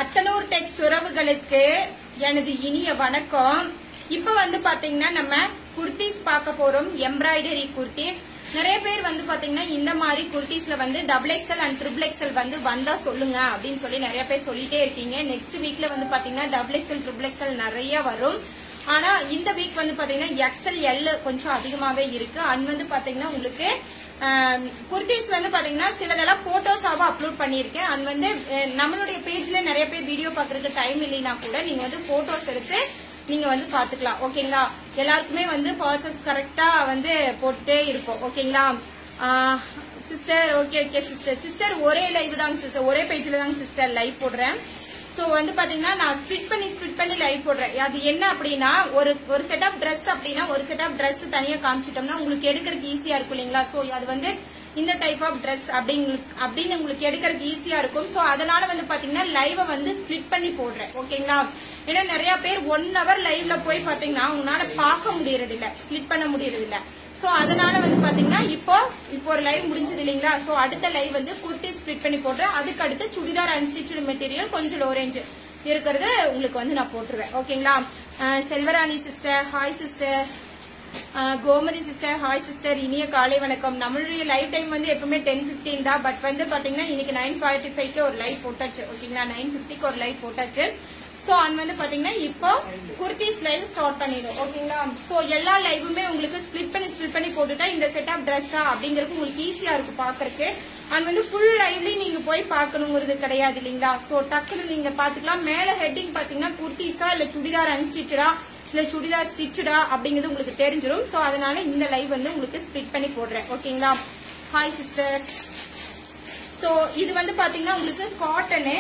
அத்தனூர் டெக்ஸ் உறவுகளுக்கு எனது இனிய வணக்கம் இப்ப வந்து பாத்தீங்கன்னா நம்ம குர்த்திஸ் பார்க்க போறோம் எம்ப்ராய்டரி குர்த்திஸ் நிறைய பேர் வந்து பாத்தீங்கன்னா இந்த மாதிரி குர்த்திஸ்ல வந்து double XL and triple XL வந்து வந்தா சொல்லுங்க அப்படின்னு சொல்லி நிறைய பேர் சொல்லிட்டே இருக்கீங்க நெக்ஸ்ட் வீக்ல வந்து பாத்தீங்கன்னா டபுள் எக்ஸ்எல் ட்ரிபிள் எக்ஸ்எல் நிறைய வரும் ஆனா இந்த வீக் வந்து பாத்தீங்கன்னா எக்ஸ்எல் எல் கொஞ்சம் அதிகமாவே இருக்கு அண்ட் வந்து பாத்தீங்கன்னா உங்களுக்கு குர்த்திஸ் வந்து பாத்தீங்கன்னா சிலதெல்லாம் போட்டோஸாவும் அப்லோட் பண்ணியிருக்கேன் அண்ட் வந்து அஹ், நம்மளுடைய பேஜ்ல நிறைய பேர் வீடியோ பாக்குறதுக்கு டைம் இல்லைனா கூட நீங்க வந்து போட்டோஸ் எடுத்து நீங்க வந்து பாத்துக்கலாம் ஓகேங்களா எல்லாருக்குமே வந்து பார்சல்ஸ் கரெக்டா வந்து போட்டுட்டே இருப்போம் ஓகேங்களா sister okay okay sister sister ஒரே லைவ் தாங்க சிஸ்டர் ஒரே பேஜ்ல தாங்க சிஸ்டர் லைவ் போடுறேன் சோ வந்து பாத்தீங்கன்னா நான் ஸ்பிட் பண்ணி ஸ்பிட் பண்ணி லைவ் போடுறேன் அது என்ன அப்படின்னா ஒரு ஒரு செட் ஆஃப் Dress அப்படின்னா ஒரு செட் ஆஃப் Dress தனியா காமிச்சிட்டோம்னா உங்களுக்கு எடுக்கிறதுக்கு ஈஸியா இருக்கும் இல்லைங்களா சோ அது வந்து இந்த டைப் ஆஃப் Dress அப்படிங்க அப்படின்னு உங்களுக்கு எடுக்கிறதுக்கு ஈஸியா இருக்கும் சோ அதனால வந்து பாத்தீங்கன்னா லைவ வந்து ஸ்பிட் பண்ணி போடுறேன் ஓகேங்களா ஏன்னா நிறைய பேர் ஒன் ஹவர் லைவ்ல போய் பாத்தீங்கன்னா உங்களால பார்க்க முடியறது இல்ல ஸ்பிட் பண்ண முடியறது இல்ல சோ அதனால வந்து பாத்தீங்கன்னா இப்போ இப்போ ஒரு லைவ் முடிஞ்சது இல்லைங்களா சோ அடுத்த லைவ் வந்து குர்த்தி ஸ்பிளிட் பண்ணி போடுறேன் அதுக்கு அடுத்து சுடிதார் அன்ஸ்டிச்சு மெட்டீரியல் கொஞ்சம் லோ ரேஞ்ச் இருக்கிறது உங்களுக்கு வந்து நான் போட்டுருவேன் ஓகேங்களா அஹ் Selvarani sister hi sister Gomathi sister hi sister இனிய காலை வணக்கம் நம்மளுடைய லைவ் டைம் வந்து எப்பவுமே டென் பிப்டீன் தான் பட் வந்து பாத்தீங்கன்னா இன்னைக்கு நைன் ஃபார்ட்டி ஃபைவ்க்கு ஒரு லைவ் போட்டாச்சு ஓகேங்களா நைன் ஃபிஃப்டிக்கு ஒரு லைவ் போட்டாச்சு சோ அண்ட் வந்து பாத்தீங்கன்னா இப்போ குர்த்திஸ் லைவ் ஸ்டார்ட் பண்ணிடும் ஓகேங்களா சோ எல்லா லைவுமே உங்களுக்கு ஸ்பிளிட் பண்ணி ஸ்பிளிட் பண்ணி போட்டுட்டா இந்த செட் ஆஃப் ட்ரெஸ்ஸா அப்படிங்கறது உங்களுக்கு ஈஸியா இருக்கும் பாக்குறதுக்கு அண்ட் வந்து ஃபுல் லைவ்லயும் நீங்க போய் பார்க்கணுங்கிறது கிடையாது இல்லைங்களா சோ டக்குன்னு நீங்க பாத்துக்கலாம் மேல ஹெட்டிங் பாத்தீங்கன்னா குர்த்திஸா இல்ல சுடிதார் அன்ஸ்டிச்சடா இல்ல சுடிதார் ஸ்டிச்சடா அப்படிங்கிறது உங்களுக்கு தெரிஞ்சிடும் சோ அதனால இந்த லைவ் வந்து உங்களுக்கு ஸ்பிளிட் பண்ணி போடுறேன் ஓகேங்களா ஹாய் சிஸ்டர் சோ இது வந்து பாத்தீங்கன்னா உங்களுக்கு காட்டனு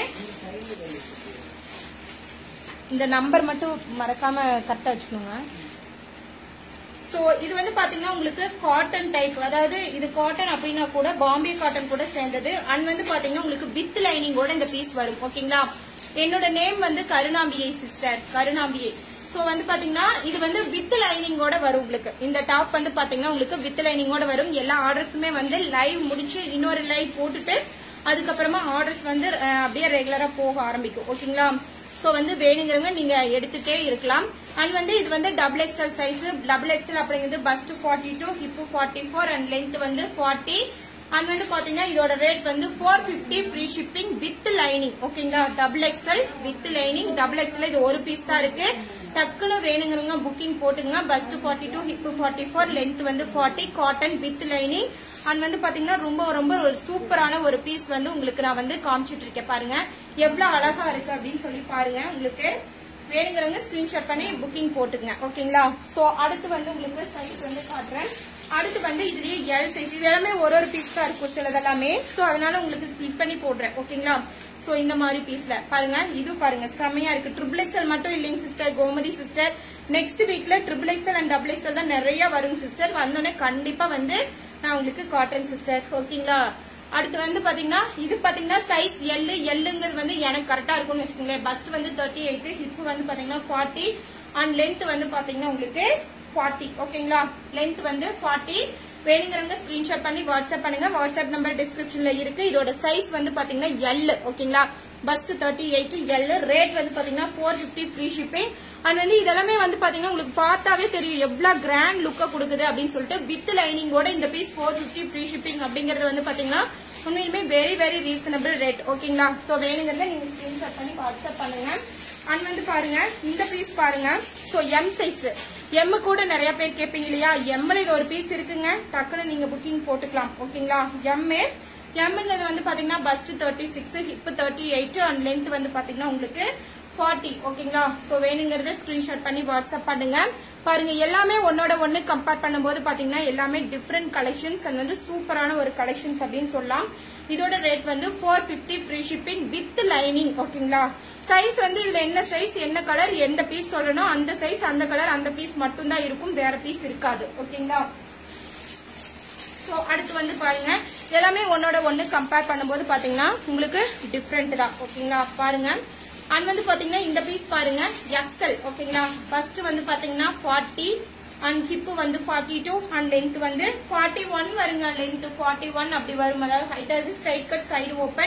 இந்த நம்பர் மட்டும் மறக்காம கரெக்டா வச்சுக்கோங்க சோ இது வந்து பாத்தீங்கன்னா உங்களுக்கு காட்டன் டைப் அதாவது இது காட்டன் அப்படின்னா கூட பாம்பே காட்டன் கூட சேர்ந்தது அண்ட் வந்து பாத்தீங்கன்னா உங்களுக்கு வித் லைனிங்கோட இந்த பீஸ் வரும் ஓகேங்களா என்னோட நேம் வந்து கருணாம்பியை சிஸ்டர் கருணாம்பியை சோ வந்து பாத்தீங்கன்னா இது வந்து வித் லைனிங்கோட வரும் உங்களுக்கு இந்த டாப் வந்து பாத்தீங்கன்னா உங்களுக்கு வித் லைனிங்கோட வரும் எல்லா ஆர்டர்ஸுமே வந்து லைவ் முடிச்சு இன்னொரு லைவ் போட்டுட்டு அதுக்கப்புறமா ஆர்டர்ஸ் வந்து அஹ், அப்படியே ரெகுலரா போக ஆரம்பிக்கும் ஓகேங்களா சோ வந்து வேணுங்கிறவங்க நீங்க எடுத்துட்டே இருக்கலாம் அண்ட் வந்து இது வந்து double XL size double XL அப்படிங்கிறது bust forty two hip forty four and length வந்து ஃபார்ட்டி அண்ட் வந்து பாத்தீங்கன்னா இதோட ரேட் வந்து four fifty free shipping with lining ஓகேங்களா double XL with lining double XL இது ஒரு பீஸ் தான் இருக்கு டக்குன்னு வேணுங்கிறவங்க புக்கிங் போட்டுங்க bust forty two hip forty four length வந்து forty cotton with lining and வந்து பாத்தீங்கன்னா ரொம்ப ரொம்ப ஒரு சூப்பரான ஒரு பீஸ் வந்து உங்களுக்கு நான் வந்து காமிச்சிட்டு இருக்கேன் பாருங்க எவ்வளவு அழகா இருக்கு அப்படின்னு சொல்லி பாருங்க உங்களுக்கு வேணுங்கிறவங்க ஸ்கிரீன்ஷாட் பண்ணி புக்கிங் போட்டுங்க ஓகேங்களா சோ அடுத்து வந்து உங்களுக்கு சைஸ் வந்து காட்டுறேன் அடுத்து வந்து இதுலயே எல் சைஸ் இது எல்லாமே ஒரு ஒரு பீஸ் தான் இருக்கும் சிலதெல்லாமே சோ அதனால உங்களுக்கு ஸ்பிளிட் பண்ணி போடுறேன் ஓகேங்களா சோ இந்த மாதிரி பீஸ்ல பாருங்க இது பாருங்க செமையா இருக்கு ட்ரிபிள் எக்ஸ்எல் மட்டும் இல்லைங்க சிஸ்டர் கோமதி சிஸ்டர் நெக்ஸ்ட் வீக்ல triple XL and double XL தான் நிறைய வரும் சிஸ்டர் வந்தோடனே கண்டிப்பா வந்து நான் உங்களுக்கு காட்டன் சிஸ்டர் ஓகேங்களா அடுத்து வந்து பாத்தீங்கன்னா இது பாத்தீங்கன்னா சைஸ் எல்லு எல்லுங்கிறது வந்து எனக்கு கரெக்டா இருக்கும்னு வச்சுக்கோங்களேன் பஸ்ட் வந்து தேர்ட்டி எயிட் ஹிப் வந்து பாத்தீங்கன்னா ஃபார்ட்டி அண்ட் லென்த் வந்து பாத்தீங்கன்னா உங்களுக்கு ஃபார்ட்டி ஓகேங்களா லென்த் வந்து ஃபார்ட்டி வேணுங்கிறவங்க ஸ்கிரீன்ஷாட் பண்ணி வாட்ஸ்அப் பண்ணுங்க வாட்ஸ்அப் நம்பர் டிஸ்கிரிப்ஷன்ல இருக்கு இதோட சைஸ் வந்து பாத்தீங்கன்னா எல் ஓகேங்களா bust thirty eight L rate வந்து பாத்தீங்கன்னா four fifty free shipping and வந்து இதெல்லாமே வந்து பாத்தீங்கன்னா உங்களுக்கு பார்த்தாவே தெரியும் எவ்வளவு கிராண்ட் லுக்க கொடுக்குது அப்படின்னு சொல்லிட்டு வித் லைனிங்கோட இந்த piece four fifty free shipping அப்படிங்கறது வந்து பாத்தீங்கன்னா உண்மையிலுமே வெரி வெரி ரீசனபிள் ரேட் ஓகேங்களா சோ வேணுங்கிறத நீங்க ஸ்கிரீன்ஷாட் பண்ணி வாட்ஸ்அப் பண்ணுங்க அண்ட் வந்து பாருங்க இந்த பீஸ் பாருங்க சோ எம் சைஸ் எம் கூட நிறைய பேர் கேட்பீங்க இல்லையா எம்ல இது ஒரு பீஸ் இருக்குங்க டக்குன்னு நீங்க புக்கிங் போட்டுக்கலாம் ஓகேங்களா எம்ஏ எம்ங்கிறது வந்து பாத்தீங்கன்னா bust thirty six hip thirty eight and length வந்து பாத்தீங்கன்னா உங்களுக்கு ஃபார்ட்டி ஓகேங்களா சோ வேணுங்கிறத ஸ்கிரீன்ஷாட் பண்ணி வாட்ஸ்அப் பண்ணுங்க பாருங்க எல்லாமே ஒன்னோட ஒன்னு கம்பேர் பண்ணும்போது பாத்தீங்கன்னா எல்லாமே டிஃப்ரெண்ட் கலெக்ஷன்ஸ் அண்ட் வந்து சூப்பரான ஒரு கலெக்ஷன்ஸ் அப்படின்னு சொல்லலாம் இதோட ரேட் வந்து four fifty free shipping with lining ஓகேங்களா சைஸ் வந்து இதுல என்ன சைஸ் என்ன கலர் எந்த பீஸ் சொல்லணும் அந்த சைஸ் அந்த கலர் அந்த பீஸ் மட்டும் தான் இருக்கும் வேற பீஸ் இருக்காது ஓகேங்களா ஸோ அடுத்து வந்து பாருங்க எல்லாமே ஒன்னோட ஒன்று கம்பேர் பண்ணும்போது பாத்தீங்கன்னா உங்களுக்கு டிஃப்ரெண்ட் தான் ஓகேங்களா பாருங்க அண்ட் வந்து பாத்தீங்கன்னா இந்த பீஸ் பாருங்க எக்ஸல் ஓகேங்களா ஃபர்ஸ்ட் வந்து பாத்தீங்கன்னா ஃபார்ட்டி அண்ட் ஹிப்பு வந்து ஃபார்ட்டி டூ அண்ட் லென்த் வந்து ஃபார்ட்டி ஒன் வருங்க லென்த் ஃபார்ட்டி ஒன் அப்படி வரும் அதாவது ஹைட் அது straight cut side open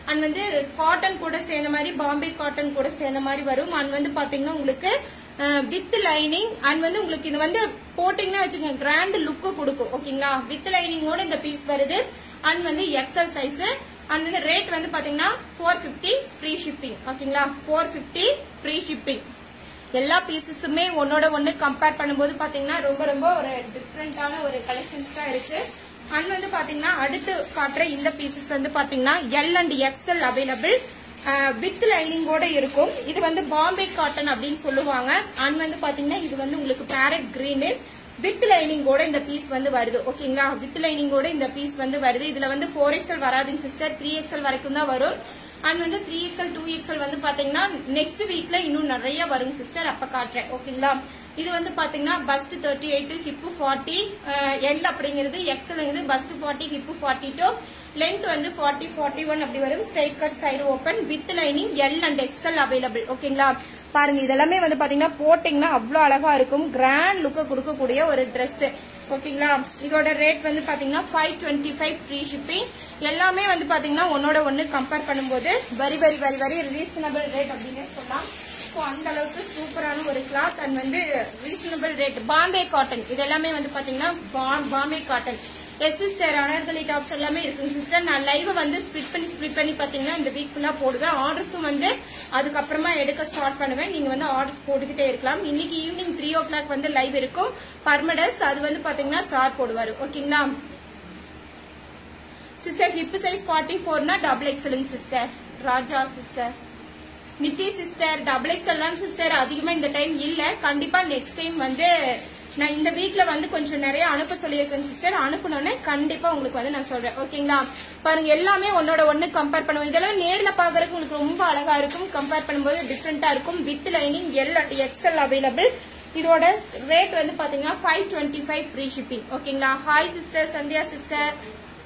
and வந்து காட்டன் கூட சேர்ந்த மாதிரி பாம்பே காட்டன் கூட சேர்ந்த மாதிரி வரும் அண்ட் வந்து பாத்தீங்கன்னா உங்களுக்கு வித் லைனிங் அண்ட் வந்து உங்களுக்கு இது வந்து போட்டீங்கன்னா வச்சுக்கோங்க கிராண்ட் லுக்கு கொடுக்கும் ஓகேங்களா வித் லைனிங்கோட இந்த பீஸ் வருது அண்ட் வந்து எக்ஸல் சைஸ் அண்ட் வந்து ரேட் வந்து பாத்தீங்கன்னா ஃபோர் ஃபிஃப்டி ஃப்ரீ ஷிப்பிங் ஓகேங்களா ஃபோர் ஃபிஃப்டி ஃப்ரீ ஷிப்பிங் எல்லா பீசஸுமே ஒன்னோட ஒன்னு கம்பேர் பண்ணும்போது பாத்தீங்கன்னா ரொம்ப ரொம்ப ஒரு டிஃப்ரெண்டான ஒரு கலெக்ஷன்ஸ் தான் இருக்கு அண்ட் வந்து பாத்தீங்கன்னா அடுத்து காட்டுற இந்த பீசஸ் வந்து பாத்தீங்கன்னா L and XL available with லைனிங்கோட இருக்கும் இது வந்து பாம்பே காட்டன் அப்படின்னு சொல்லுவாங்க அண்ட் வந்து பாத்தீங்கன்னா இது வந்து உங்களுக்கு பேரட் கிரீனு வித் லைனிங்கோட இந்த பீஸ் வந்து வருது ஓகேங்களா வித் லைனிங்கோட இந்த பீஸ் வந்து வருது இதுல வந்து ஃபோர் எக்ஸ்எல் வராதுங்க சிஸ்டர் த்ரீ எக்ஸ்எல் வரைக்கும் தான் வரும் அண்ட் வந்து த்ரீ எக்ஸ்எல் டூ எக்ஸ்எல் வந்து பாத்தீங்கன்னா நெக்ஸ்ட் வீக்ல இன்னும் நிறைய வரும் சிஸ்டர் அப்ப காட்டுறேன் ஓகேங்களா இது வந்து பாத்தீங்கன்னா bust thirty eight hip forty L அப்படிங்கிறது எக்ஸ்எல்ங்கிறது bust forty hip forty two length வந்து ஃபார்ட்டி ஃபார்ட்டி ஒன் அப்படி வரும் straight cut side open with lining L and XL available ஓகேங்களா பாருங்க இதெல்லாமே வந்து பாத்தீங்கன்னா போட்டிங்கன்னா அவ்வளோ அழகா இருக்கும் கிராண்ட் லுக்கை கொடுக்கக்கூடிய ஒரு Dress ஓகேங்களா இதோட ரேட் வந்து பாத்தீங்கன்னா five twenty five free shipping எல்லாமே வந்து பாத்தீங்கன்னா ஒன்னோட ஒன்னு கம்பேர் பண்ணும்போது very very very very reasonable rate அப்படின்னு சொல்லலாம் ஸோ அந்த அளவுக்கு சூப்பரான ஒரு கிளாத் அண்ட் வந்து ரீசனபிள் ரேட் பாம்பே காட்டன் இது எல்லாமே வந்து பாத்தீங்கன்னா பா- Bombay cotton yes sister anarkali tops எல்லாமே இருக்குங்க சிஸ்டர் நான் லைவ் வந்து ஸ்பிட் பண்ணி ஸ்பிட் பண்ணி பாத்தீங்கன்னா இந்த வீக் ஃபுல்லா போடுவேன் ஆர்டர்ஸும் வந்து அதுக்கப்புறமா எடுக்க ஸ்டார்ட் பண்ணுவேன் நீங்க வந்து ஆர்டர்ஸ் போட்டுக்கிட்டே இருக்கலாம் இன்னைக்கு ஈவினிங் த்ரீ ஓ கிளாக் வந்து லைவ் இருக்கும் பர்மடஸ் அது வந்து பாத்தீங்கன்னா சார் போடுவாரு ஓகேங்களா சிஸ்டர் ஹிப் சைஸ் ஃபார்ட்டி ஃபோர்னா டபுள் எக்ஸலுங்க sister Raja sister Nithi sister double XL தான் சிஸ்டர் அதிகமா இந்த டைம் இல்ல கண்டிப்பா நெக்ஸ்ட் டைம் வந்து நான் இந்த வீக்ல வந்து கொஞ்சம் நிறைய அனுப்ப சொல்லியிருக்கேன் சிஸ்டர் அனுப்பணும்னு கண்டிப்பா உங்களுக்கு வந்து நான் சொல்றேன் ஓகேங்களா பாருங்க எல்லாமே ஒன்னோட ஒன்னு கம்பேர் பண்ணுவோம் இதெல்லாம் நேர்ல பாக்குறதுக்கு உங்களுக்கு ரொம்ப அழகா இருக்கும் கம்பேர் பண்ணும்போது டிஃப்ரெண்டா இருக்கும் with lining L and XL available இதோட ரேட் வந்து பாத்தீங்கன்னா five twenty five free shipping ஓகேங்களா hi sister Sandhya sister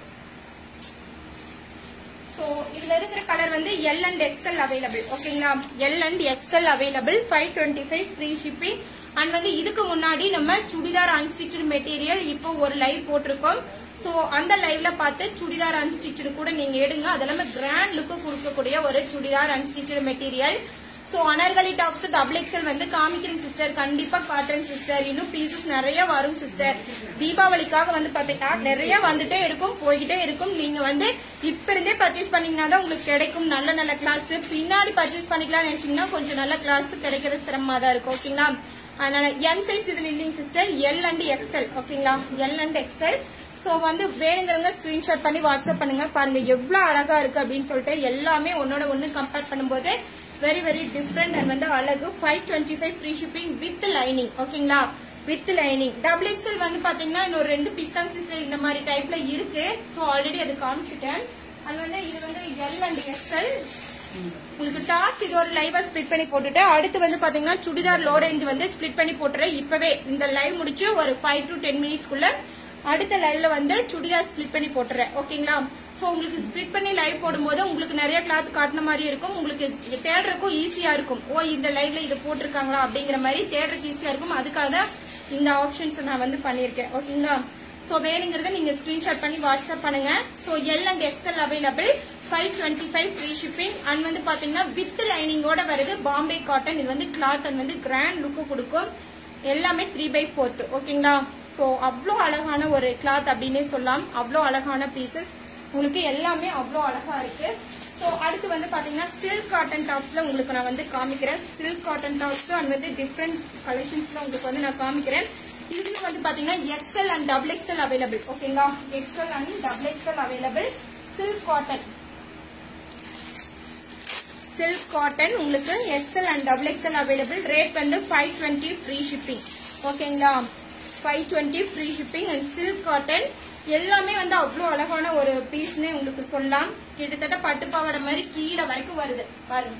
so இதுல இருக்கிற கலர் வந்து எல் அண்ட் எக்ஸ்எல் அவைலபிள் ஓகேங்களா L and XL available five twenty five free shipping and வந்து இதுக்கு முன்னாடி நம்ம சுடிதார் அன்ஸ்டிச்சு மெட்டீரியல் இப்போ ஒரு லைவ் போட்டிருக்கோம் ஸோ அந்த லைவ்ல பார்த்து சுடிதார் அன்ஸ்டிச்சு கூட நீங்க எடுங்க அதெல்லாமே கிராண்ட் லுக்கு கொடுக்கக்கூடிய ஒரு churidar unstitch material so anarkali tops double XL வந்து காமிக்கிறேன் சிஸ்டர் கண்டிப்பா காட்டுறேன் சிஸ்டர் இன்னும் பீசஸ் நிறைய வரும் சிஸ்டர் தீபாவளிக்காக வந்து பாத்தீங்கன்னா நிறைய வந்துட்டே இருக்கும் போய்கிட்டே இருக்கும் நீங்க வந்து இப்ப இருந்தே பர்ச்சேஸ் பண்ணீங்கன்னா தான் உங்களுக்கு கிடைக்கும் நல்ல நல்ல கிளாஸ் பின்னாடி பர்ச்சேஸ் பண்ணிக்கலாம்னு நினைச்சீங்கன்னா கொஞ்சம் நல்ல கிளாஸ் கிடைக்கிறது சிரமமா தான் இருக்கும் ஓகேங்களா அதனால என் சைஸ் இதுல இல்லைங்க சிஸ்டர் எல் அண்ட் எக்ஸ்எல் ஓகேங்களா எல் அண்ட் எக்ஸ்எல் சோ வந்து வேணுங்கிறவங்க ஸ்கிரீன்ஷாட் பண்ணி வாட்ஸ்அப் பண்ணுங்க பாருங்க எவ்வளவு அழகா இருக்கு அப்படின்னு சொல்லிட்டு எல்லாமே ஒன்னோட ஒன்னு கம்பேர் பண்ணும்போது வெரி வெரி டிஃப்ரெண்ட் அண்ட் வந்து அழகு five twenty five free shipping with lining ஓகேங்களா வித் லைனிங் டபுள் எக்ஸ்எல் வந்து பாத்தீங்கன்னா இன்னொரு ரெண்டு பிஸ்தான் சிஸ்டர் இந்த மாதிரி டைப்ல இருக்கு சோ ஆல்ரெடி அது காமிச்சிட்டேன் அது வந்து இது வந்து எல் அண்ட் எக்ஸ்எல் உங்களுக்கு டாப் இது ஒரு லைவா ஸ்ப்ளிட் பண்ணி போட்டுட்டு அடுத்து வந்து பாத்தீங்கன்னா சுடிதார் லோ ரேஞ்ச் வந்து ஸ்ப்ளிட் பண்ணி போட்டுறேன் இப்பவே இந்த லைவ் முடிச்சு ஒரு ஃபைவ் டு டென் மினிட்ஸ்க்குள்ள அடுத்த லைவ்ல வந்து சுடிதார் ஸ்ப்ளிட் பண்ணி போட்டுறேன் ஓகேங்களா சோ உங்களுக்கு ஸ்ப்ளிட் பண்ணி லைவ் போடும்போது உங்களுக்கு நிறைய கிளாத் காட்டின மாதிரி இருக்கும் உங்களுக்கு தேடுறதுக்கும் ஈஸியா இருக்கும் ஓ இந்த லைவ்ல இது போட்டிருக்காங்களா அப்படிங்கிற மாதிரி தேடுறதுக்கு ஈஸியா இருக்கும் அதுக்காக தான் இந்த ஆப்ஷன்ஸ் நான் வந்து பண்ணியிருக்கேன் ஓகேங்களா சோ வேணுங்கிறத நீங்க ஸ்கிரீன்ஷாட் பண்ணி வாட்ஸ்அப் பண்ணுங்க so L and XL available five twenty five free shipping and வந்து பாத்தீங்கன்னா வித் லைனிங்கோட வருது பாம்பே காட்டன் இது வந்து கிளாத் அண்ட் வந்து கிராண்ட் லுக்கு கொடுக்கும் எல்லாமே த்ரீ பை ஃபோர்த் ஓகேங்களா ஸோ அவ்வளோ அழகான ஒரு கிளாத் அப்படின்னே சொல்லலாம் அவ்வளோ அழகான பீசஸ் உங்களுக்கு எல்லாமே அவ்வளோ அழகா இருக்கு ஸோ அடுத்து வந்து பாத்தீங்கன்னா சில்க் காட்டன் டாப்ஸ்ல உங்களுக்கு நான் வந்து காமிக்கிறேன் சில்க் காட்டன் டாப்ஸ் அண்ட் வந்து டிஃப்ரெண்ட் கலெக்ஷன்ஸ்ல உங்களுக்கு வந்து நான் காமிக்கிறேன் இதுல வந்து பாத்தீங்கன்னா XL and double XL available ஓகேங்களா XL and double XL available silk cotton silk cotton உங்களுக்கு XL and double XL available rate வந்து ஃபைவ் டுவெண்ட்டி ஃப்ரீ ஷிப்பிங் ஓகேங்களா five twenty free shipping and silk cotton எல்லாமே வந்து அவ்வளோ அழகான ஒரு பீஸ்னே உங்களுக்கு சொல்லலாம் கிட்டத்தட்ட பட்டு பாவாடை மாதிரி கீழே வரைக்கும் வருது பாருங்க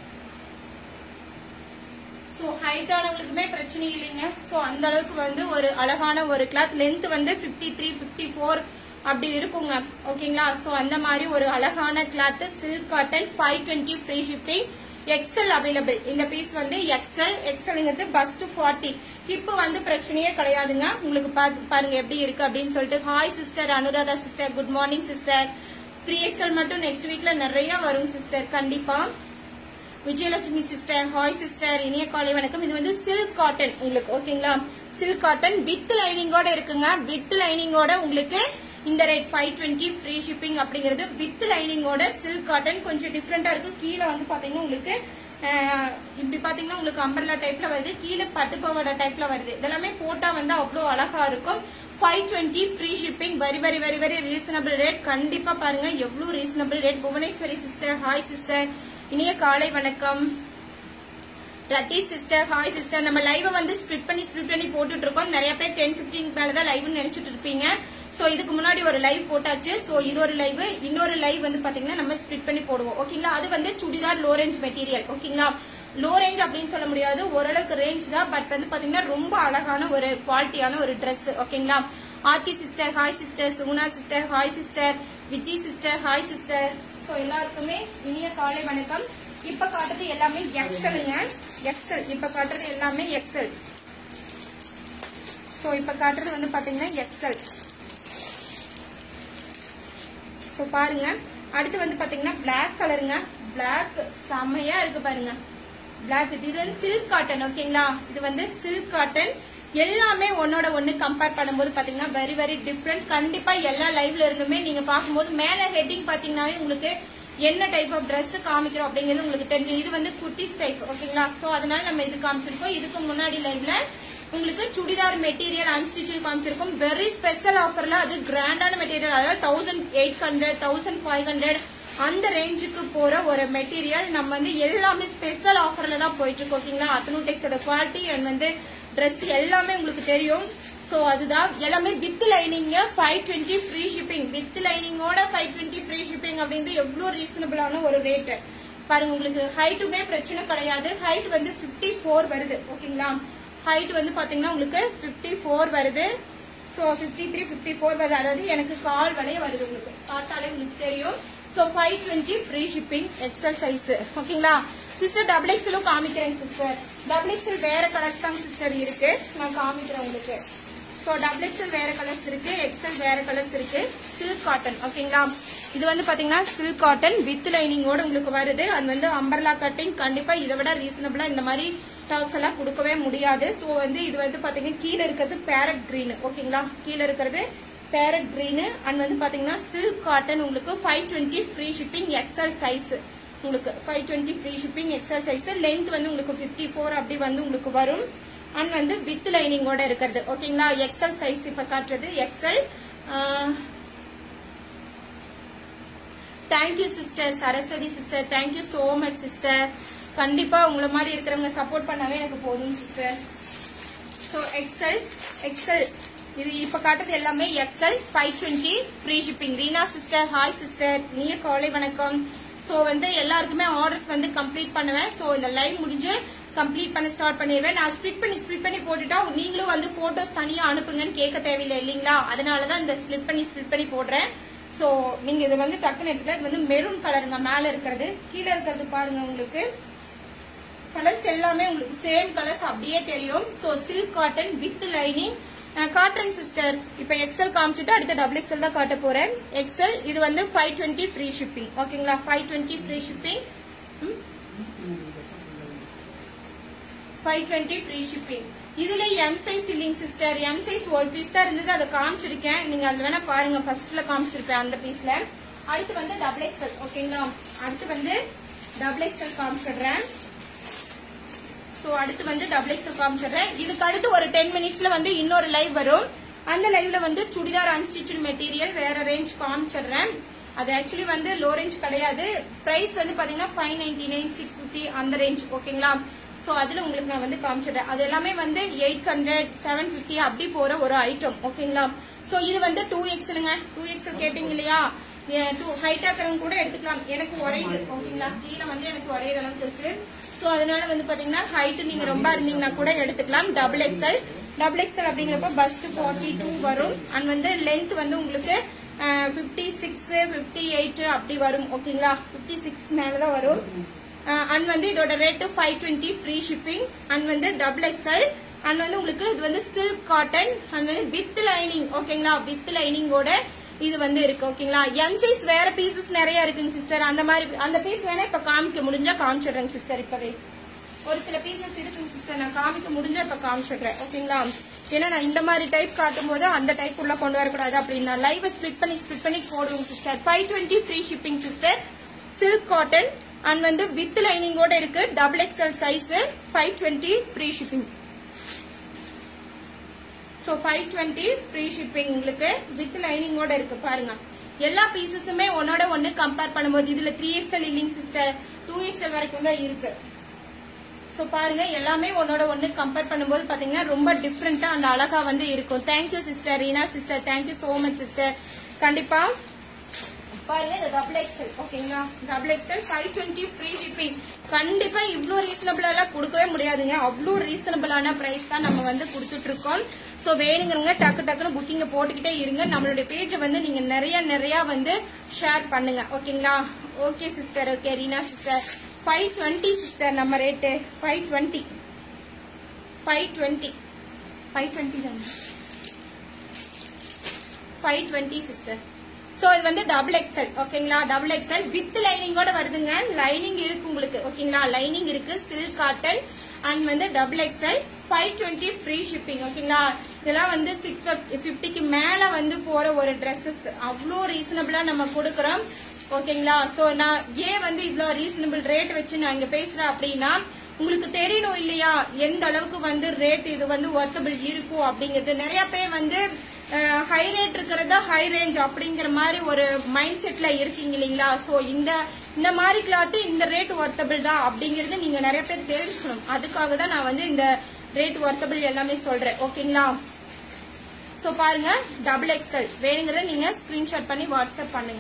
ஸோ ஹைட் ஆனவங்களுக்குமே பிரச்சனை இல்லைங்க ஸோ அந்த அளவுக்கு வந்து ஒரு அழகான ஒரு கிளாத் லென்த் வந்து ஃபிஃப்டி த்ரீ ஃபிஃப்டி ஃபோர் அப்படி இருக்குங்க ஓகேங்களா ஸோ அந்த மாதிரி ஒரு அழகான cloth silk cotton five twenty free shipping XL available இந்த பீஸ் வந்து எக்ஸல் எக்ஸலுங்கிறது பஸ்ட் ஃபார்ட்டி ஹிப்பு வந்து பிரச்சனையே கிடையாதுங்க உங்களுக்கு பா- பாருங்க எப்படி இருக்கு அப்படின்னு சொல்லிட்டு hi sister Anuradha sister good morning sister three XL மட்டும் நெக்ஸ்ட் வீக்ல நிறைய வரும் சிஸ்டர் கண்டிப்பா விஜயலட்சுமி சிஸ்டர் ஹாய் சிஸ்டர் இனிய காலை வணக்கம் இது வந்து சில்க் காட்டன் உங்களுக்கு ஓகேங்களா சில்க் காட்டன் வித் லைனிங்கோட இருக்குங்க வித் லைனிங்கோட உங்களுக்கு இந்த rate five twenty free shipping அப்படிங்கிறது வித் லைனிங்கோட சில்க் காட்டன் கொஞ்சம் டிஃப்ரெண்டா இருக்கு கீழே வந்து பாத்தீங்கன்னா உங்களுக்கு அஹ், இப்படி பாத்தீங்கன்னா உங்களுக்கு அம்பர்லா டைப்ல வருது கீழே பட்டு பாவாடை டைப்ல வருது இதெல்லாமே போட்டா வந்து அவ்வளோ அழகா இருக்கும் five twenty free shipping very very very very reasonable rate கண்டிப்பா பாருங்க எவ்வளவு reasonable rate Bhuvaneshwari sister hi sister இனிய காலை வணக்கம் ரத்தி சிஸ்டர் ஹாய் சிஸ்டர் நம்ம லைவ் வந்து ஸ்ப்ளிட் பண்ணி ஸ்ப்ளிட் பண்ணி போட்டுட்டு இருக்கோம் நிறைய பேர் டென் பிப்டீன் மேலதான் லைவ் நினைச்சிட்டு இருப்பீங்க சோ இதுக்கு முன்னாடி ஒரு லைவ் போட்டாச்சு சோ இது ஒரு லைவ் இன்னொரு லைவ் வந்து பாத்தீங்கன்னா நம்ம ஸ்ப்ளிட் பண்ணி போடுவோம் ஓகேங்களா அது வந்து சுடிதார் லோ ரேஞ்ச் மெட்டீரியல் ஓகேங்களா லோ ரேஞ்ச் அப்படின்னு சொல்ல முடியாது ஓரளவுக்கு ரேஞ்ச் தான் பட் வந்து பாத்தீங்கன்னா ரொம்ப அழகான ஒரு குவாலிட்டியான ஒரு Dress ஓகேங்களா Aarthi sister hi sister Suguna sister hi sister Vijay sister hi sister so எல்லாருக்குமே இனிய காலை வணக்கம் இப்ப காட்டுறது எல்லாமே எக்ஸலுங்க எக்ஸல் இப்ப காட்டுறது எல்லாமே எக்ஸல் சோ இப்ப காட்டுறது வந்து பாத்தீங்கன்னா எக்ஸல் சோ பாருங்க அடுத்து வந்து பாத்தீங்கன்னா Black கலருங்க Black செமையா இருக்கு பாருங்க Black இது வந்து சில்க் காட்டன் ஓகேங்களா இது வந்து சில்க் காட்டன் எல்லாமே ஒன்னோட ஒண்ணு கம்பேர் பண்ணும்போது பாத்தீங்கன்னா வெரி வெரி டிஃப்ரெண்ட் கண்டிப்பா எல்லா லைவ்ல இருந்துமே நீங்க பார்க்கும்போது மேல ஹெட்டிங் பாத்தீங்கன்னாவே உங்களுக்கு என்ன டைப் ஆஃப் Dress காமிக்கிறோம் அப்படிங்கிறது உங்களுக்கு தெரியும் இது வந்து குட்டிஸ் டைப் ஓகேங்களா சோ அதனால நம்ம இது காமிச்சிருக்கோம் இதுக்கு முன்னாடி லைவ்ல உங்களுக்கு சுடிதார் மெட்டீரியல் அன்ஸ்டிச்சு காமிச்சிருக்கோம் வெரி ஸ்பெஷல் ஆஃபர்ல அது கிராண்டான மெட்டீரியல் அதாவது thousand eight hundred thousand five hundred அந்த ரேஞ்சுக்கு போற ஒரு மெட்டீரியல் நம்ம வந்து எல்லாமே ஸ்பெஷல் ஆஃபர்ல தான் போயிட்டு இருக்கோம் ஓகேங்களா அத்தனூடெக்ஸோட குவாலிட்டி அண்ட் வந்து Dress எல்லாமே உங்களுக்கு தெரியும் சோ அதுதான் எல்லாமே with lining five twenty free shipping with லைனிங்கோட ஃபைவ் டுவெண்ட்டி ஃப்ரீ ஷிப்பிங் அப்படின்றது எவ்வளவு ரீசனபிளான ஒரு ரேட் பாருங்க உங்களுக்கு ஹைட்டுமே பிரச்சனை கிடையாது ஹைட் வந்து 54 ஃபோர் வருது ஓகேங்களா ஹைட் வந்து பாத்தீங்கன்னா உங்களுக்கு 54 ஃபோர் வருது so fifty three fifty four வருது அதாவது எனக்கு கால் வலைய வருது உங்களுக்கு பார்த்தாலே உங்களுக்கு தெரியும் so five twenty free shipping XL size ஓகேங்களா சிஸ்டர் டபுள் எக்ஸலும் காமிக்கிறேன் சிஸ்டர் டபுள் எக்ஸல் வேற கலர்ஸ் தான் சிஸ்டர் இருக்கு நான் காமிக்கிறேன் உங்களுக்கு ஸோ டபுள் எக்ஸல் வேற கலர்ஸ் இருக்கு எக்ஸல் வேற கலர்ஸ் இருக்கு சில்க் காட்டன் ஓகேங்களா இது வந்து பாத்தீங்கன்னா சில்க் காட்டன் வித் லைனிங்கோட உங்களுக்கு வருது அண்ட் வந்து அம்பர்லா கட்டிங் கண்டிப்பா இதை விட ரீசனபிளா இந்த மாதிரி டாப்ஸ் எல்லாம் கொடுக்கவே முடியாது ஸோ வந்து இது வந்து பாத்தீங்கன்னா கீழே இருக்கிறது பேரட் கிரீன் ஓகேங்களா கீழே இருக்கிறது பேரட் கிரீன் அண்ட் வந்து பாத்தீங்கன்னா சில்க் காட்டன் உங்களுக்கு five twenty free shipping XL size உங்களுக்கு five twenty free shipping XL size length வந்து உங்களுக்கு ஃபிஃப்டி ஃபோர் அப்படி வந்து உங்களுக்கு வரும் அண்ட் வந்து வித் லைனிங்கோட இருக்கிறது ஓகேங்களா எக்ஸல் சைஸ் இப்ப காட்டுறது XL thank you sister Saraswathi sister thank you so much sister கண்டிப்பா உங்களை மாதிரி இருக்கிறவங்க சப்போர்ட் பண்ணாவே எனக்கு போதும் சிஸ்டர் ஸோ எக்ஸல் எக்ஸல் இது இப்ப காட்டுறது எல்லாமே XL five twenty free shipping Reena sister hi sister நீய காலை வணக்கம் ஸோ வந்து எல்லாருக்குமே ஆர்டர்ஸ் வந்து கம்ப்ளீட் பண்ணுவேன் ஸோ இந்த லைவ் முடிஞ்சு கம்ப்ளீட் பண்ண ஸ்டார்ட் பண்ணிடுவேன் நான் ஸ்ப்ளிட் பண்ணி ஸ்ப்ளிட் பண்ணி போட்டுட்டா நீங்களும் வந்து போட்டோஸ் தனியா அனுப்புங்கன்னு கேட்க தேவையில்லை இல்லைங்களா அதனாலதான் இந்த ஸ்ப்ளிட் பண்ணி ஸ்ப்ளிட் பண்ணி போடுறேன் ஸோ நீங்க இது வந்து டக்குன்னு எடுத்துக்கலாம் இது வந்து மெரூன் கலருங்க மேல இருக்கிறது கீழே இருக்கிறது பாருங்க உங்களுக்கு கலர்ஸ் எல்லாமே உங்களுக்கு சேம் கலர்ஸ் அப்படியே தெரியும் so silk cotton with lining cotton sister இப்ப எக்ஸல் காமிச்சிட்டு அடுத்து டபுள் எக்ஸல் தான் காட்ட போறேன் எக்ஸல் இது வந்து ஃபைவ் டுவெண்ட்டி ஃப்ரீ ஷிப்பிங் ஓகேங்களா five twenty free shipping five twenty free shipping இதுல எம் சைஸ் இல்லைங்க சிஸ்டர் எம் சைஸ் ஒரு பீஸ் தான் இருந்தது அதை காமிச்சிருக்கேன் நீங்க அதுல வேணா பாருங்க ஃபர்ஸ்ட்ல காமிச்சிருப்பேன் அந்த பீஸ்ல அடுத்து வந்து டபுள் எக்ஸல் ஓகேங்களா அடுத்து வந்து டபுள் எக்ஸல் காமிச்சிடுறேன் ஸோ அடுத்து வந்து டபுள் எக்ஸல் காமிச்சிடுறேன் இதுக்கு அடுத்து ஒரு டென் மினிட்ஸ்ல வந்து இன்னொரு லைவ் வரும் அந்த லைவ்ல வந்து சுடிதார் அன்ஸ்டிச்சு மெட்டீரியல் வேற ரேஞ்ச் காமிச்சிடுறேன் அது ஆக்சுவலி வந்து லோ ரேஞ்ச் கிடையாது பிரைஸ் வந்து பாத்தீங்கன்னா five ninety nine six fifty அந்த ரேஞ்ச் ஓகேங்களா ஸோ அதுல உங்களுக்கு நான் வந்து காமிச்சிடுறேன் அது எல்லாமே வந்து எயிட் ஹண்ட்ரட் செவன் ஃபிஃப்டி அப்படி போற ஒரு ஐட்டம் ஓகேங்களா ஸோ இது வந்து டூ எக்ஸலுங்க டூ எக்ஸல் கேட்டீங்க இல்லையா டூ ஹைட்டா இருக்கிறவங்க கூட எடுத்துக்கலாம் எனக்கு உரையுது ஓகேங்களா கீழே வந்து எனக்கு உரையிற அளவுக்கு இருக்கு ஸோ அதனால வந்து பாத்தீங்கன்னா ஹைட் நீங்க ரொம்ப இருந்தீங்கன்னா கூட எடுத்துக்கலாம் டபுள் எக்ஸல் டபுள் எக்ஸல் அப்படிங்கிறப்ப பஸ்ட் ஃபார்ட்டி டூ வரும் அண்ட் வந்து லென்த் வந்து உங்களுக்கு ஃபிஃப்டி சிக்ஸ் ஃபிஃப்டி எயிட் அப்படி வரும் ஓகேங்களா ஃபிஃப்டி சிக்ஸ் மேலதான் வரும் அண்ட் வந்து இதோட rate five twenty free shipping and வந்து டபுள் எக்ஸல் அண்ட் வந்து உங்களுக்கு இது வந்து சில்க் காட்டன் அண்ட் வந்து வித் லைனிங் ஓகேங்களா வித் லைனிங்கோட இது வந்து இருக்கு ஓகேங்களா எம் சைஸ் வேற பீசஸ் நிறைய இருக்குங்க சிஸ்டர் அந்த மாதிரி அந்த பீஸ் வேணா இப்ப காமிக்க முடிஞ்சா காமிச்சிடுறேங்க சிஸ்டர் இப்பவே ஒரு சில பீசஸ் இருக்குங்க சிஸ்டர் நான் காமிக்க முடிஞ்சா இப்ப காமிச்சிடுறேன் ஓகேங்களா ஏன்னா நான் இந்த மாதிரி டைப் காட்டும் போது அந்த டைப் உள்ள கொண்டு வரக்கூடாது அப்படின்னா லைவ் ஸ்பிளிட் பண்ணி ஸ்பிளிட் பண்ணி போடுவோம் sister five twenty free shipping sister silk cotton and வந்து வித் லைனிங்கோட இருக்கு double XL size five twenty free shipping so five twenty free shipping உங்களுக்கு வித் லைனிங்கோட இருக்கு பாருங்க எல்லா பீசஸுமே ஒன்னோட ஒன்னு கம்பேர் பண்ணும்போது இதுல த்ரீ எக்ஸ்எல் இல்லைங்க சிஸ்டர் டூ எக்ஸ்எல் வரைக்கும் தான் இருக்கு ஸோ பாருங்க எல்லாமே ஒன்னோட ஒன்னு கம்பேர் பண்ணும்போது பாத்தீங்கன்னா ரொம்ப டிஃப்ரெண்டா அந்த அழகா வந்து இருக்கும் thank you sister Reena sister thank you so much sister கண்டிப்பா பாருங்க இது டபுள் எக்ஸ்எல் ஓகேங்களா double XL five twenty free shipping கண்டிப்பா இவ்வளோ ரீசனபிளாலாம் கொடுக்கவே முடியாதுங்க அவ்வளோ ரீசனபிளான பிரைஸ் தான் நம்ம வந்து கொடுத்துட்டு இருக்கோம் ஸோ வேணுங்கிறவங்க டக்கு டக்குன்னு புக்கிங்கை போட்டுக்கிட்டே இருங்க நம்மளுடைய பேஜை வந்து நீங்க நிறைய நிறைய வந்து ஷேர் பண்ணுங்க ஓகேங்களா okay sister okay Reena sister five twenty sister நம்ம rate five twenty five twenty five twenty தான் ஃபைவ் டுவெண்ட்டி சிஸ்டர் ஸோ இது வந்து டபுள் எக்ஸ்எல் ஓகேங்களா டபுள் எக்ஸ்எல் வித் லைனிங்கோட வருதுங்க லைனிங் இருக்கு உங்களுக்கு ஓகேங்களா லைனிங் இருக்கு சில்க் காட்டன் அண்ட் வந்து double XL five twenty free shipping ஓகேங்களா இதெல்லாம் வந்து சிக்ஸ் ஃபிஃப்டிக்கு மேல வந்து போற ஒரு ட்ரெஸ்ஸஸ் அவ்வளோ ரீசனபிளா நம்ம கொடுக்குறோம் ஓகேங்களா ஸோ நான் ஏன் வந்து இவ்வளோ ரீசனபிள் ரேட் வச்சு நான் இங்க பேசுறேன் அப்படின்னா உங்களுக்கு தெரியணும் இல்லையா எந்த அளவுக்கு வந்து ரேட் இது வந்து ஒர்த்தபிள் இருக்கும் அப்படிங்கிறது நிறைய பேர் வந்து ஹை ரேட் இருக்கிறதா ஹை ரேஞ்ச் அப்படிங்கிற மாதிரி ஒரு மைண்ட் செட்ல இருக்கீங்க இல்லைங்களா ஸோ இந்த இந்த மாதிரி கிளாத் இந்த ரேட் ஒர்த்தபிள் தான் அப்படிங்கிறது நீங்க நிறைய பேர் தெரிஞ்சுக்கணும் அதுக்காக தான் நான் வந்து இந்த ரேட் ஒர்த்தபிள் எல்லாமே சொல்றேன் ஓகேங்களா ஸோ பாருங்க டபுள் எக்ஸ்எல் வேணுங்கிறத நீங்க ஸ்கிரீன்ஷாட் பண்ணி வாட்ஸ்அப் பண்ணுங்க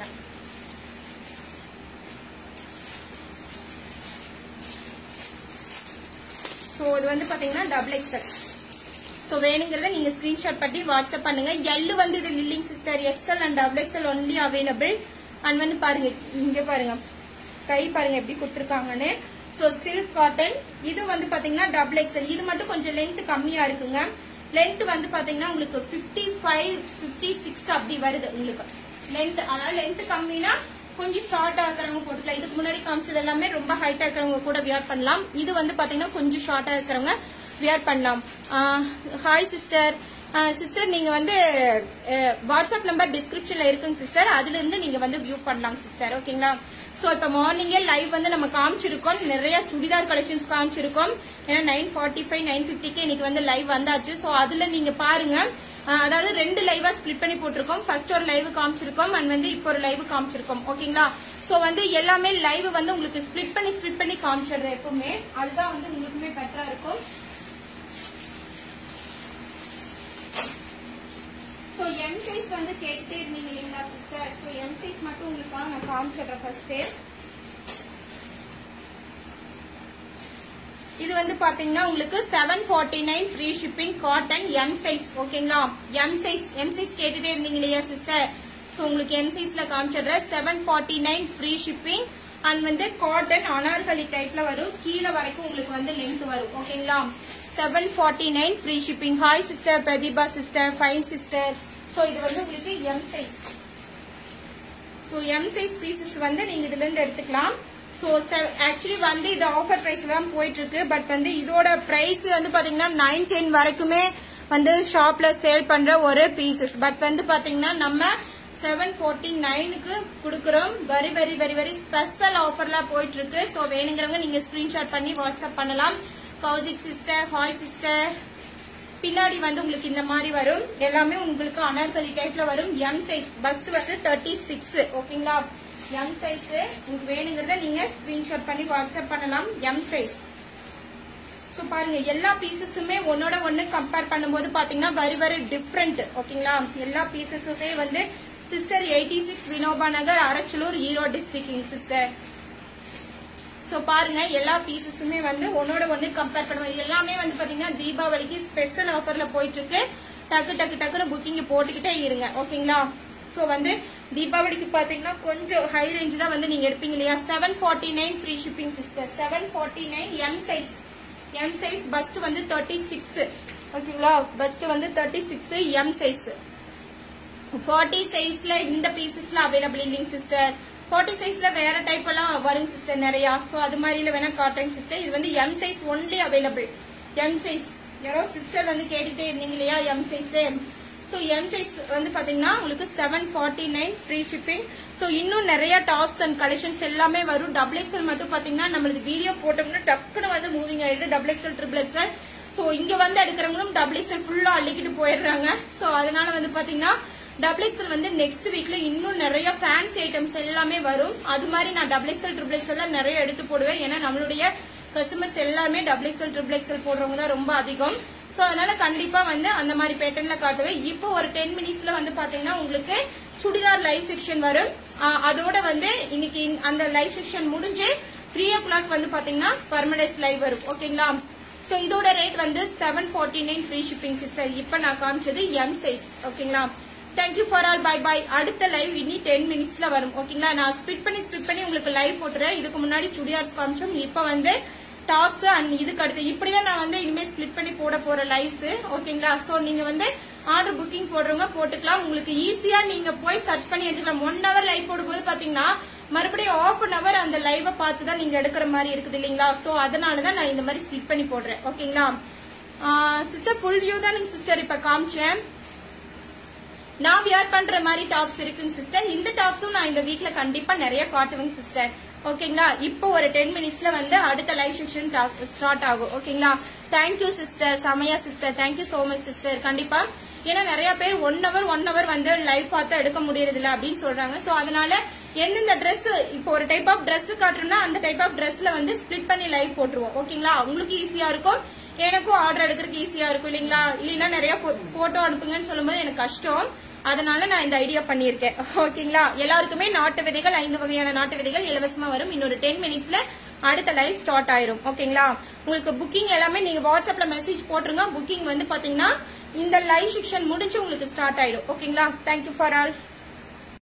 ஸோ இது வந்து பாத்தீங்கன்னா டபுள் எக்ஸ்எல் ஸோ வேணுங்கிறத நீங்க ஸ்கிரீன்ஷாட் பண்ணி வாட்ஸ்அப் பண்ணுங்க எல்லு வந்து இது லில்லிங் sister XL and double XL only available and வந்து பாருங்க இங்க பாருங்க கை பாருங்க எப்படி கொடுத்துருக்காங்கன்னு ஸோ சில்க் காட்டன் இது வந்து பாத்தீங்கன்னா டபுள் எக்ஸ்எல் இது மட்டும் கொஞ்சம் லென்த் கம்மியா இருக்குங்க லென்த் வந்து பாத்தீங்கன்னா உங்களுக்கு பிப்டி ஃபைவ் பிப்டி சிக்ஸ் அப்படி வருது உங்களுக்கு லென்த் அதாவது லென்த் கம்மினா கொஞ்சம் ஷார்ட் ஆகிறவங்க போட்டுக்கலாம் இதுக்கு முன்னாடி காமிச்சது எல்லாமே ரொம்ப ஹைட்டா இருக்கிறவங்க கூட வியர் பண்ணலாம் இது வந்து பாத்தீங்கன்னா கொஞ்சம் ஷார்ட்டா இருக்கிறவங்க வியர் பண்ணலாம் ஹாய் சிஸ்டர் சிஸ்டர் நீங்க வந்து வாட்ஸ்அப் நம்பர் டிஸ்கிரிப்ஷன்ல இருக்குங்க சிஸ்டர் அதுல இருந்து நீங்க வந்து வியூ பண்ணலாம் சிஸ்டர் ஓகேங்களா சோ இப்ப மார்னிங்கே லைவ் வந்து நம்ம காமிச்சிருக்கோம் நிறைய சுடிதார் கலெக்ஷன்ஸ் காமிச்சிருக்கோம் ஏன்னா நைன் ஃபார்ட்டி ஃபைவ் நைன் ஃபிஃப்டிக்கு இன்னைக்கு வந்து லைவ் வந்தாச்சு சோ அதுல நீங்க பாருங்க அஹ் அதாவது ரெண்டு லைவா ஸ்பிளிட் பண்ணி போட்டிருக்கோம் ஃபர்ஸ்ட் ஒரு லைவ் காமிச்சிருக்கோம் அண்ட் வந்து இப்போ ஒரு லைவ் காமிச்சிருக்கோம் ஓகேங்களா சோ வந்து எல்லாமே லைவ் வந்து உங்களுக்கு ஸ்பிளிட் பண்ணி ஸ்பிளிட் பண்ணி காமிச்சிடுறேன் எப்பவுமே அதுதான் வந்து உங்களுக்குமே பெட்டரா இருக்கும் ஸோ எம் சைஸ் வந்து கேட்டுட்டே இருந்தீங்க இல்லைங்களா சிஸ்டர் ஸோ எம் சைஸ் மட்டும் உங்களுக்காக நான் காமிச்சிடுறேன் ஃபர்ஸ்ட் இது வந்து பாத்தீங்கன்னா உங்களுக்கு seven forty nine free shipping cotton M size ஓகேங்களா எம் சைஸ் எம் சைஸ் கேட்டுட்டே இருந்தீங்க இல்லையா சிஸ்டர் ஸோ உங்களுக்கு எம் சைஸ்ல காமிச்சிடுறேன் seven forty nine free shipping and வந்து காட்டன் அனார்கலி டைப்ல வரும் கீழே வரைக்கும் உங்களுக்கு வந்து லென்த் வரும் ஓகேங்களா seven forty nine free shipping hi sister Pratheeba sister fine sister so இது வந்து உங்களுக்கு M size so M size pieces வந்து நீங்க இதுல இருந்து எடுத்துக்கலாம் ஸோ ஆக்சுவலி வந்து இது ஆஃபர் பிரைஸ் தான் போயிட்டு இருக்கு பட் வந்து இதோட பிரைஸ் வந்து பாத்தீங்கன்னா நைன் டென் வரைக்குமே வந்து ஷாப்ல சேல் பண்ற ஒரு பீசஸ் பட் வந்து பாத்தீங்கன்னா நம்ம செவன் ஃபோர்ட்டி நைனுக்கு கொடுக்குறோம் very very very very special ஆஃபர்ல போயிட்டு இருக்கு ஸோ வேணுங்கிறவங்க நீங்க ஸ்கிரீன்ஷாட் பண்ணி வாட்ஸ்அப் பண்ணலாம் கௌசிக் சிஸ்டர் ஹாய் சிஸ்டர் பின்னாடி வந்து உங்களுக்கு இந்த மாதிரி வரும் எல்லாமே உங்களுக்கு அனார்கலி டைப்ல வரும் எம் சைஸ் பஸ்ட் வந்து தேர்ட்டி சிக்ஸ் ஓகேங்களா எம் சைஸ் உங்களுக்கு வேணுங்கிறத நீங்க ஸ்கிரீன்ஷாட் பண்ணி வாட்ஸ்அப் பண்ணலாம் எம் சைஸ் ஸோ பாருங்க எல்லா பீசஸுமே ஒன்னோட ஒன்னு கம்பேர் பண்ணும்போது பாத்தீங்கன்னா வெரி வெரி டிஃப்ரெண்ட் ஓகேங்களா எல்லா பீசஸுமே வந்து sister eighty six Vinoba Nagar Arachalur Erode district sister so பாருங்க எல்லா பீசஸுமே வந்து ஒன்னோட ஒன்னு கம்பேர் பண்ணுவோம் எல்லாமே வந்து பாத்தீங்கன்னா தீபாவளிக்கு ஸ்பெஷல் ஆஃபர்ல போயிட்டு இருக்கு டக்கு டக்கு டக்குன்னு புக்கிங் போட்டுக்கிட்டே இருங்க ஓகேங்களா ஸோ வந்து தீபாவளிக்கு பாத்தீங்கன்னா கொஞ்சம் ஹை ரேஞ்ச் தான் வந்து நீங்க எடுப்பீங்க இல்லையா seven forty nine free shipping sister seven forty nine M size M size bust வந்து தேர்ட்டி சிக்ஸ் ஓகேங்களா பஸ்ட் வந்து thirty six M size forty சைஸ்ல இந்த பீசஸ்ல அவைலபிள் இல்லைங்க சிஸ்டர் ஃபார்ட்டி சைஸ்ல வேற டைப் எல்லாம் வரும் சிஸ்டர் நிறைய ஸோ அது மாதிரில வேணா காட்டுறேங்க சிஸ்டர் இது வந்து M size only available M size யாரோ சிஸ்டர் வந்து கேட்டுட்டே இருந்தீங்க இல்லையா M size so M size வந்து பாத்தீங்கன்னா உங்களுக்கு seven forty nine free shipping so இன்னும் நிறைய டாப்ஸ் அண்ட் கலெக்ஷன்ஸ் எல்லாமே வரும் டபுள் எக்ஸ்எல் மட்டும் பாத்தீங்கன்னா நம்மளுக்கு வீடியோ போட்டோம்னா டக்குன்னு வந்து மூவிங் ஆயிடுது double XL triple XL so இங்க வந்து எடுக்கிறவங்களும் டபுள் எக்ஸ்எல் ஃபுல்லா அள்ளிக்கிட்டு போயிடுறாங்க ஸோ அதனால வந்து பாத்தீங்கன்னா டபுள் எக்ஸ்எல் வந்து நெக்ஸ்ட் வீக்ல இன்னும் நிறைய ஃபேன்சி ஐட்டம்ஸ் எல்லாமே வரும் அது மாதிரி நான் டபுள் எக்ஸ்எல் ட்ரிபிள் எக்ஸ்எல் நிறைய எடுத்து போடுவேன் ஏன்னா நம்மளுடைய கஸ்டமர்ஸ் எல்லாமே டபுள் எக்ஸ்எல் ட்ரிபிள் எக்ஸ்எல் போடுறவங்க தான் ரொம்ப அதிகம் ஸோ அதனால கண்டிப்பா வந்து அந்த மாதிரி பேட்டர்ன்ல காட்டுவேன் இப்போ ஒரு டென் மினிட்ஸ்ல வந்து பாத்தீங்கன்னா உங்களுக்கு சுடிதார் லைவ் செக்ஷன் வரும் ஆஹ் அதோட வந்து இன்னைக்கு அந்த லைவ் செக்ஷன் முடிஞ்சு த்ரீ ஓ கிளாக் வந்து பாத்தீங்கன்னா பர்மனன்ஸ் லைவ் வரும் ஓகேங்களா ஸோ இதோட ரேட் வந்து seven forty nine free shipping sister இப்போ நான் காமிச்சது எம் சைஸ் ஓகேங்களா thank you for all bye bye அடுத்த லைவ் இனி டென் மினிட்ஸ்ல வரும் ஓகேங்களா நான் ஸ்பிட் பண்ணி ஸ்பிட் பண்ணி உங்களுக்கு லைவ் போட்டுறேன் இதுக்கு முன்னாடி சுடிதார்ஸ் காமிச்சோம் இப்போ வந்து டாப்ஸ் அண்ட் இதுக்கு அடுத்து இப்படிதான் நான் வந்து இனிமேல் ஸ்பிளிட் பண்ணி போட போற லைவ்ஸ் ஓகேங்களா சோ நீங்க வந்து ஆர்டர் புக்கிங் போடுறவங்க போட்டுக்கலாம் உங்களுக்கு ஈஸியா நீங்க போய் சர்ச் பண்ணி எடுத்துக்கலாம் ஒன் ஹவர் லைவ் போடும்போது பாத்தீங்கன்னா மறுபடியும் ஆஃப் அன் ஹவர் அந்த லைவை பார்த்து தான் நீங்க எடுக்கிற மாதிரி இருக்குது இல்லைங்களா சோ அதனால தான் நான் இந்த மாதிரி ஸ்பிளிட் பண்ணி போடுறேன் ஓகேங்களா சிஸ்டர் ஃபுல் வியூ தான் நீங்க சிஸ்டர் இப்ப காமிச்சேன் நான் வியர் பண்ற மாதிரி டாப்ஸ் இருக்குங்க சிஸ்டர் இந்த டாப்ஸும் நான் இந்த வீக்ல கண்டிப்பா நிறைய காட்டுவேங்க சிஸ்டர் ஓகேங்களா இப்போ ஒரு டென் மினிட்ஸ்ல வந்து அடுத்த லைவ் செக்ஷன் ஸ்டார்ட் ஆகும் ஓகேங்களா thank you sister Samaya sister thank you so much sister கண்டிப்பா ஏன்னா நிறைய பேர் ஒன் ஹவர் ஒன் ஹவர் வந்து லைவ் பார்த்து எடுக்க முடியறது இல்ல அப்படின்னு சொல்றாங்க சோ அதனால எந்தெந்த Dress இப்போ ஒரு டைப் ஆஃப் Dress காட்டுறோம்னா அந்த டைப் ஆஃப் Dressல வந்து ஸ்பிளிட் பண்ணி லைவ் போட்டுருவோம் ஓகேங்களா உங்களுக்கு ஈஸியா இருக்கும் எனக்கும் ஆர்டர் எடுக்கிறதுக்கு ஈஸியா இருக்கும் இல்லைங்களா இல்லைன்னா நிறைய போட்டோ அனுப்புங்கன்னு சொல்லும்போது எனக்கு கஷ்டம் அதனால நான் இந்த ஐடியா பண்ணியிருக்கேன் ஓகேங்களா எல்லாருக்குமே நாட்டு விதைகள் ஐந்து வகையான நாட்டு விதைகள் இலவசமா வரும் இன்னொரு டென் மினிட்ஸ்ல அடுத்த லைவ் ஸ்டார்ட் ஆயிரும் ஓகேங்களா உங்களுக்கு புக்கிங் எல்லாமே நீங்க வாட்ஸ்அப்ல மெசேஜ் போட்டுருங்க புக்கிங் வந்து பாத்தீங்கன்னா இந்த லைவ் செக்ஷன் முடிஞ்சு உங்களுக்கு ஸ்டார்ட் ஆயிடும் ஓகேங்களா தேங்க்யூ ஃபார் ஆல்